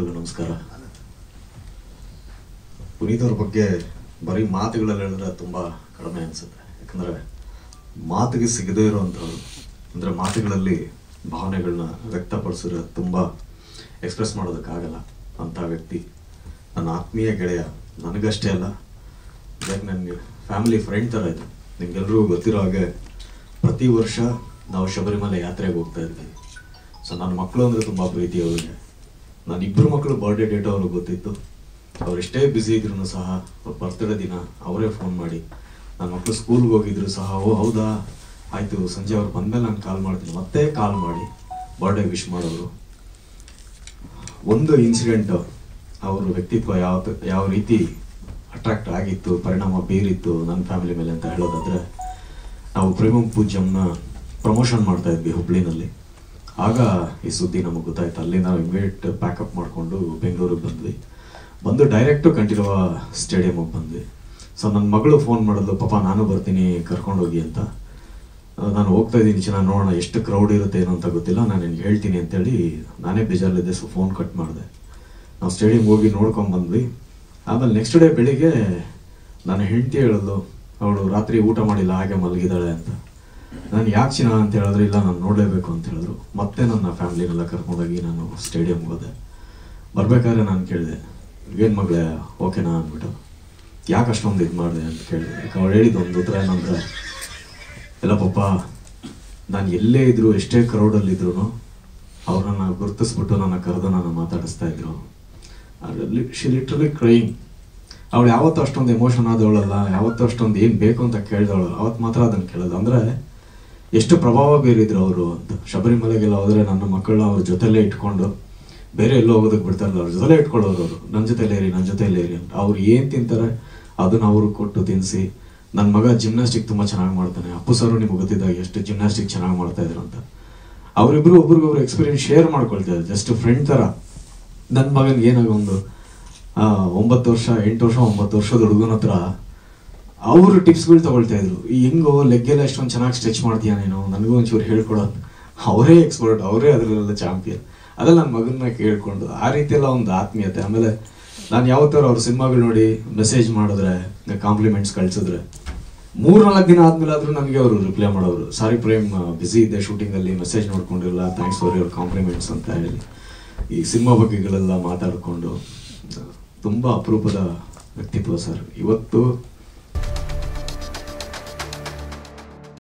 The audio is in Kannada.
ಎಲ್ರಿಗೂ ನಮಸ್ಕಾರ ಪುನೀತ್ ಅವ್ರ ಬಗ್ಗೆ ಬರೀ ಮಾತುಗಳಲ್ಲಿ ಹೇಳಿದ್ರೆ ತುಂಬ ಕಡಿಮೆ ಅನಿಸುತ್ತೆ ಯಾಕಂದರೆ ಮಾತಿಗೆ ಸಿಗದೇ ಇರುವಂಥವ್ರು ಅಂದರೆ ಮಾತುಗಳಲ್ಲಿ ಭಾವನೆಗಳನ್ನ ವ್ಯಕ್ತಪಡಿಸಿದ್ರೆ ತುಂಬ ಎಕ್ಸ್ಪ್ರೆಸ್ ಮಾಡೋದಕ್ಕಾಗಲ್ಲ ಅಂಥ ವ್ಯಕ್ತಿ ನನ್ನ ಆತ್ಮೀಯ ಗೆಳೆಯ ನನಗಷ್ಟೇ ಅಲ್ಲ ಲೈಕ್ ನನಗೆ ಫ್ಯಾಮಿಲಿ ಫ್ರೆಂಡ್ ಥರ ಇದು ನಿಮ್ಗೆಲ್ರಿಗೂ ಗೊತ್ತಿರೋ ಹಾಗೆ ಪ್ರತಿ ವರ್ಷ ನಾವು ಶಬರಿಮಲೆ ಯಾತ್ರೆಗೆ ಹೋಗ್ತಾ ಇರ್ತೀವಿ ಸೊ ನನ್ನ ಮಕ್ಕಳು ಅಂದರೆ ತುಂಬ ಪ್ರೀತಿ ಅವ್ರಿಗೆ ನನ್ನ ಇಬ್ಬರು ಮಕ್ಕಳು ಬರ್ಡೇ ಡೇಟ್ ಅವ್ರಿಗೆ ಗೊತ್ತಿತ್ತು ಅವ್ರು ಎಷ್ಟೇ ಬ್ಯುಸಿ ಇದ್ರು ಸಹ ಅವ್ರ ಬರ್ತ್ಡೇ ದಿನ ಅವರೇ ಫೋನ್ ಮಾಡಿ ನನ್ನ ಮಕ್ಕಳು ಸ್ಕೂಲ್ಗೆ ಹೋಗಿದ್ರು ಸಹ ಓ ಹೌದಾ ಆಯಿತು ಸಂಜೆ ಅವ್ರು ಬಂದಮೇಲೆ ನಾನು ಕಾಲ್ ಮಾಡ್ತೀನಿ ಮತ್ತೆ ಕಾಲ್ ಮಾಡಿ ಬರ್ಡೇ ವಿಶ್ ಮಾಡೋರು ಒಂದು ಇನ್ಸಿಡೆಂಟ್ ಅವ್ರ ವ್ಯಕ್ತಿತ್ವ ಯಾವ ಯಾವ ರೀತಿ ಅಟ್ರಾಕ್ಟ್ ಆಗಿತ್ತು ಪರಿಣಾಮ ಬೀರಿತ್ತು ನನ್ನ ಫ್ಯಾಮಿಲಿ ಮೇಲೆ ಅಂತ ಹೇಳೋದಾದ್ರೆ ನಾವು ಪ್ರೇಮಂ ಪೂಜ್ಯಂನ ಪ್ರಮೋಷನ್ ಮಾಡ್ತಾ ಇದ್ವಿ ಹುಬ್ಳಿನಲ್ಲಿ ಆಗ ಈ ಸುದ್ದಿ ನಮಗೆ ಗೊತ್ತಾಯ್ತು ಅಲ್ಲಿಂದ ನಾವು ಇಮಿಡಿಯೇಟ್ ಪ್ಯಾಕಪ್ ಮಾಡಿಕೊಂಡು ಬೆಂಗಳೂರಿಗೆ ಬಂದ್ವಿ ಬಂದು ಡೈರೆಕ್ಟು ಕಂಠೀರವ ಸ್ಟೇಡಿಯಮಿಗೆ ಬಂದ್ವಿ ಸೊ ನನ್ನ ಮಗಳು ಫೋನ್ ಮಾಡಿದ್ಲು ಪಾಪ ನಾನು ಬರ್ತೀನಿ ಕರ್ಕೊಂಡೋಗಿ ಅಂತ ಆ, ನಾನು ಹೋಗ್ತಾ ಇದ್ದೀನಿ ಚೆನ್ನಾಗಿ ನೋಡೋಣ ಎಷ್ಟು ಕ್ರೌಡ್ ಇರುತ್ತೆ ಏನೋ ಅಂತ ಗೊತ್ತಿಲ್ಲ ನಾನು ನಿನ್ಗೆ ಹೇಳ್ತೀನಿ ಅಂತೇಳಿ ನಾನೇ ಬೇಜಾರಲ್ಲಿದ್ದೆ ಸೊ ಫೋನ್ ಕಟ್ ಮಾಡಿದೆ ನಾವು ಸ್ಟೇಡಿಯಂ ಹೋಗಿ ನೋಡ್ಕೊಂಡ್ ಬಂದ್ವಿ ಆಮೇಲೆ ನೆಕ್ಸ್ಟ್ ಡೇ ಬೆಳಿಗ್ಗೆ ನನ್ನ ಹೆಂಡತಿ ಹೇಳಿದ್ಲು ಅವಳು ರಾತ್ರಿ ಊಟ ಮಾಡಿಲ್ಲ ಹಾಗೆ ಮಲಗಿದ್ದಾಳೆ ಅಂತ ನಾನು ಯಾಕೆ ಚಿನ್ನ ಅಂತ ಹೇಳಿದ್ರೆ ಇಲ್ಲ ನಾನು ನೋಡಲೇಬೇಕು ಅಂತ ಹೇಳಿದ್ರು ಮತ್ತೆ ನನ್ನ ಫ್ಯಾಮಿಲಿನೆಲ್ಲ ಕರ್ಕೊಂಡೋಗಿ ನಾನು ಸ್ಟೇಡಿಯಂಗೆ ಹೋದೆ ಬರ್ಬೇಕಾದ್ರೆ ನಾನು ಕೇಳಿದೆ ಏನು ಮಗಳೇ ಓಕೆನಾ ಅಂದ್ಬಿಟ್ಟು ಯಾಕೆ ಅಷ್ಟೊಂದು ಇದು ಮಾಡಿದೆ ಅಂತ ಕೇಳಿದೆ ಯಾಕೆ ಅವಳು ಹೇಳಿದ್ದು ಒಂದು ಉತ್ತರ ಏನಂದ್ರೆ ಇಲ್ಲ ಪಪ್ಪ ನಾನು ಎಲ್ಲೇ ಇದ್ರು ಎಷ್ಟೇ ಕ್ರೌಡಲ್ಲಿದ್ರು ಅವ್ರನ್ನ ಗುರುತಿಸ್ಬಿಟ್ಟು ನನ್ನ ಕರೆದು ನನ್ನ ಮಾತಾಡಿಸ್ತಾ ಇದ್ರು ಶಿ ಲಿಟ್ರಲಿ ಕ್ರೈಯಿಂಗ್ ಅವಳು ಯಾವತ್ತೂ ಅಷ್ಟೊಂದು ಎಮೋಷನ್ ಆದವಳಲ್ಲ ಯಾವತ್ತೂ ಅಷ್ಟೊಂದು ಏನು ಬೇಕು ಅಂತ ಕೇಳಿದವಳಲ್ಲ ಅವತ್ತು ಮಾತ್ರ ಅದನ್ನು ಕೇಳೋದು ಅಂದರೆ ಎಷ್ಟು ಪ್ರಭಾವ ಬೀರಿದ್ರು ಅವರು ಅಂತ ಶಬರಿಮಲೆಗೆಲ್ಲ ಹೋದರೆ ನನ್ನ ಮಕ್ಕಳನ್ನ ಅವ್ರ ಜೊತೆಲೇ ಇಟ್ಕೊಂಡು ಬೇರೆ ಎಲ್ಲೋ ಹೋಗೋದಕ್ಕೆ ಬಿಡ್ತಾರಲ್ಲ ಅವ್ರ ಜೊತೆಲೇ ಇಟ್ಕೊಳ್ಳೋರು ಅವರು ನನ್ನ ಜೊತೆಲೇ ಇರಿ ನನ್ನ ಜೊತೆಲೇ ಇರಿ ಅಂತ ಅವ್ರು ಏನು ತಿಂತಾರೆ ಅದನ್ನ ಅವ್ರಿಗೆ ಕೊಟ್ಟು ತಿನ್ನಿಸಿ ನನ್ನ ಮಗ ಜಿಮ್ನಾಸ್ಟಿಕ್ ತುಂಬ ಚೆನ್ನಾಗಿ ಮಾಡ್ತಾನೆ ಅಪ್ಪು ಸರು ನಿಮ್ಗೆ ಗೊತ್ತಿದ್ದಾಗ ಎಷ್ಟು ಜಿಮ್ನಾಸ್ಟಿಕ್ ಚೆನ್ನಾಗಿ ಮಾಡ್ತಾ ಇದ್ರು ಅಂತ ಅವರಿಬ್ರು ಒಬ್ರಿಗೊಬ್ರು ಎಕ್ಸ್ಪೀರಿಯನ್ಸ್ ಶೇರ್ ಮಾಡ್ಕೊಳ್ತಾ ಇದ್ದಾರೆ ಜಸ್ಟ್ ಫ್ರೆಂಡ್ ಥರ ನನ್ನ ಮಗನಿಗೆ ಏನಾಗ ಒಂದು ಆ, ಒಂಬತ್ತು ವರ್ಷ ಎಂಟು ವರ್ಷ ಒಂಬತ್ತು ವರ್ಷದ ಹುಡುಗನ ಹತ್ರ ಅವರು ಟಿಪ್ಸ್ಗಳು ತಗೊಳ್ತಾ ಇದ್ರು ಈ ಹೆಂಗೋ ಲೆಗ್ಗೆಲ್ಲ ಎಷ್ಟೊಂದು ಚೆನ್ನಾಗಿ ಸ್ಟ್ರೆಚ್ ಮಾಡ್ತೀಯ ನೀನು ನನಗೂ ಒಂಚೂರು ಹೇಳ್ಕೊಡೋದು ಅವರೇ ಎಕ್ಸ್ಪರ್ಟ್ ಅವರೇ ಅದರಲ್ಲೆಲ್ಲ ಚಾಂಪಿಯನ್ ಅದೆಲ್ಲ ನನ್ನ ಮಗನ್ನ ಕೇಳ್ಕೊಂಡು ಆ ರೀತಿ ಎಲ್ಲ ಒಂದು ಆತ್ಮೀಯತೆ ಆಮೇಲೆ ನಾನು ಯಾವತ್ತಾರು ಅವ್ರ ಸಿನಿಮಾಗಳು ನೋಡಿ ಮೆಸೇಜ್ ಮಾಡಿದ್ರೆ ಕಾಂಪ್ಲಿಮೆಂಟ್ಸ್ ಕಳ್ಸಿದ್ರೆ ಮೂರ್ ನಾಲ್ಕು ದಿನ ಆದ್ಮೇಲೆ ಆದ್ರೂ ನನಗೆ ಅವರು ರಿಪ್ಲೈ ಮಾಡೋರು ಸಾರಿ ಪ್ರೇಮ್ ಬಿಸಿ ಇದ್ದೆ ಶೂಟಿಂಗ್ ಅಲ್ಲಿ ಮೆಸೇಜ್ ನೋಡ್ಕೊಂಡಿರಲ್ಲ ಥ್ಯಾಂಕ್ಸ್ ಫಾರ್ ಯುವರ್ ಕಾಂಪ್ಲಿಮೆಂಟ್ಸ್ ಅಂತ ಹೇಳಿ ಈ ಸಿನಿಮಾ ಬಗ್ಗೆಗಳೆಲ್ಲ ಮಾತಾಡ್ಕೊಂಡು ತುಂಬಾ ಅಪರೂಪದ ವ್ಯಕ್ತಿತ್ವ ಸರ್ ಇವತ್ತು